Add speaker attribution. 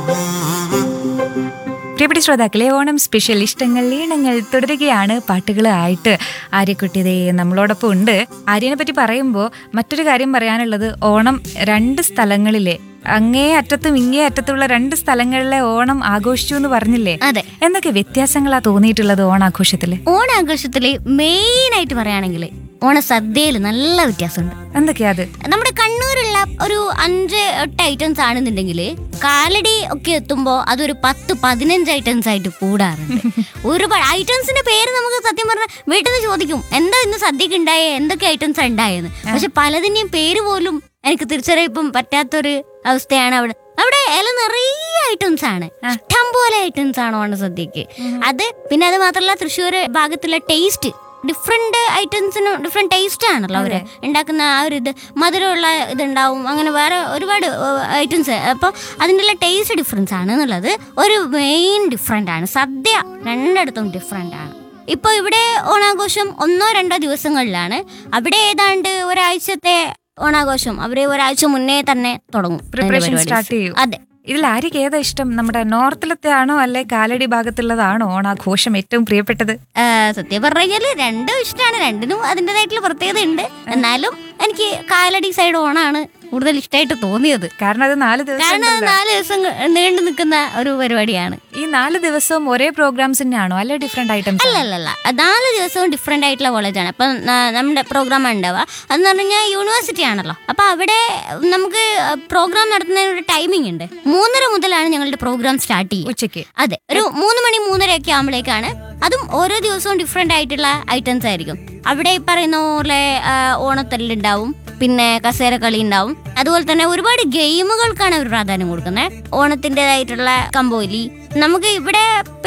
Speaker 1: പ്രിയപ്പെട്ട ശ്രോതാക്കളെ ഓണം സ്പെഷ്യൽ ഇഷ്ടങ്ങൾ ഈണങ്ങൾ തുടരുകയാണ് പാട്ടുകളായിട്ട് ആര്യക്കുട്ടിതേ നമ്മളോടൊപ്പം ഉണ്ട് ആര്യനെ പറ്റി പറയുമ്പോൾ മറ്റൊരു കാര്യം പറയാനുള്ളത് ഓണം രണ്ട് സ്ഥലങ്ങളിലെ അങ്ങേ അറ്റത്തും ഇങ്ങേ അറ്റത്തുള്ള രണ്ട് സ്ഥലങ്ങളിലെ ഓണം ആഘോഷിച്ചു എന്ന് പറഞ്ഞില്ലേ
Speaker 2: അതെ
Speaker 1: എന്തൊക്കെ വ്യത്യാസങ്ങളാ തോന്നിയിട്ടുള്ളത് ഓണാഘോഷത്തില്
Speaker 2: ഓണാഘോഷത്തില് മെയിൻ ആയിട്ട് പറയുകയാണെങ്കിൽ ഓണസദ്യയിൽ നല്ല വ്യത്യാസമുണ്ട്
Speaker 1: എന്തൊക്കെയാ അത്
Speaker 2: നമ്മുടെ കണ്ണൂരുള്ള ഒരു അഞ്ച് എട്ട് ഐറ്റംസ് ആണെന്നുണ്ടെങ്കിൽ കാലടി ഒക്കെ എത്തുമ്പോൾ അതൊരു പത്ത് പതിനഞ്ച് ഐറ്റംസ് ആയിട്ട് കൂടാറുണ്ട് ഒരുപാട് ഐറ്റംസിന്റെ പേര് നമുക്ക് സത്യം പറഞ്ഞാൽ വീട്ടിൽ നിന്ന് ചോദിക്കും എന്താ ഇന്ന് സദ്യക്ക് ഉണ്ടായേ എന്തൊക്കെ ഐറ്റംസ് ഉണ്ടായെന്ന് പക്ഷെ പലതിന്റെയും പേര് പോലും എനിക്ക് തിരിച്ചറിയിപ്പം പറ്റാത്തൊരു അവസ്ഥയാണ് അവിടെ അവിടെ ഇല നിറയെ ഐറ്റംസ് ആണ് ഇഷ്ടം പോലെ ഐറ്റംസ് ആണ് ഓണസദ്യക്ക് അത് പിന്നെ അത് മാത്രമല്ല തൃശ്ശൂർ ഭാഗത്തുള്ള ടേസ്റ്റ് ഡിഫറെന്റ് ഐറ്റംസിന് ഡിഫറെന്റ് ടേസ്റ്റ് ആണല്ലോ അവര് ഉണ്ടാക്കുന്ന ആ ഒരു ഇത് മധുരമുള്ള ഇതുണ്ടാവും അങ്ങനെ വേറെ ഒരുപാട് ഐറ്റംസ് അപ്പോൾ അതിൻ്റെ ടേസ്റ്റ് ഡിഫറൻസ് ആണ് എന്നുള്ളത് ഒരു മെയിൻ ഡിഫറെൻ്റ് ആണ് സദ്യ രണ്ടിടത്തും ഡിഫറെൻ്റ് ആണ് ഇപ്പോൾ ഇവിടെ ഓണാഘോഷം ഒന്നോ രണ്ടോ ദിവസങ്ങളിലാണ് അവിടെ ഏതാണ്ട് ഒരാഴ്ചത്തെ ഓണാഘോഷം അവര് ഒരാഴ്ച മുന്നേ തന്നെ തുടങ്ങും അതിന്റെ
Speaker 1: പ്രിപ്പറേഷൻ
Speaker 2: പരിപാടി.
Speaker 1: സ്റ്റാർട്ട് ചെയ്യും
Speaker 2: അതെ
Speaker 1: ഇതിൽ ആര്യക്ക് ഏതാ ഇഷ്ടം നമ്മുടെ നോർത്തിലത്തെ ആണോ അല്ലെ കാലടി ഭാഗത്തുള്ളതാണോ ഓണാഘോഷം ഏറ്റവും പ്രിയപ്പെട്ടത്
Speaker 2: ആ, സത്യം പറഞ്ഞു കഴിഞ്ഞാല് രണ്ടും ഇഷ്ടമാണ് രണ്ടിനും അതിൻ്റെതായിട്ടുള്ള പ്രത്യേകത ഉണ്ട് എന്നാലും എനിക്ക് കാലടി സൈഡ് ഓണാണ് കൂടുതൽ ഇഷ്ടമായിട്ട് തോന്നിയത്
Speaker 1: കാരണം അത് നാല് ദിവസം
Speaker 2: കാരണം അത് നാല് ദിവസം നീണ്ടു നിൽക്കുന്ന ഒരു പരിപാടിയാണ്
Speaker 1: ഈ നാല് ദിവസവും ഒരേ പ്രോഗ്രാംസ് തന്നെയാണോ അല്ലെ ഡിഫറെന്റ് ഐറ്റംസ്
Speaker 2: അല്ലല്ല നാല് ദിവസവും ഡിഫറെൻ്റ് ആയിട്ടുള്ള കോളേജാണ് അപ്പം ന- നമ്മുടെ പ്രോഗ്രാം ഉണ്ടാവുക അതെന്ന് പറഞ്ഞു കഴിഞ്ഞാൽ യൂണിവേഴ്സിറ്റി ആണല്ലോ അപ്പം അവിടെ നമുക്ക് പ്രോഗ്രാം നടത്തുന്നതിന് ഒരു ടൈമിംഗ് ഉണ്ട് മൂന്നര മുതലാണ് ഞങ്ങളുടെ പ്രോഗ്രാം സ്റ്റാർട്ട് ചെയ്യുക
Speaker 1: ഉച്ചയ്ക്ക്
Speaker 2: അതെ ഒരു മൂന്ന് മണി മൂന്നര ഒക്കെ ആകുമ്പോഴേക്കാണ് അതും ഓരോ ദിവസവും ഡിഫറെൻ്റ് ആയിട്ടുള്ള ഐറ്റംസ് ആയിരിക്കും അവിടെ ഈ പറയുന്ന പോലെ ആ, ഓണത്തല്ലുണ്ടാവും പിന്നെ കസേര കളി ഉണ്ടാവും അതുപോലെ തന്നെ ഒരുപാട് ഗെയിമുകൾക്കാണ് അവർ പ്രാധാന്യം കൊടുക്കുന്നത് ഓണത്തിൻ്റെതായിട്ടുള്ള കമ്പോലി നമുക്ക് ഇവിടെ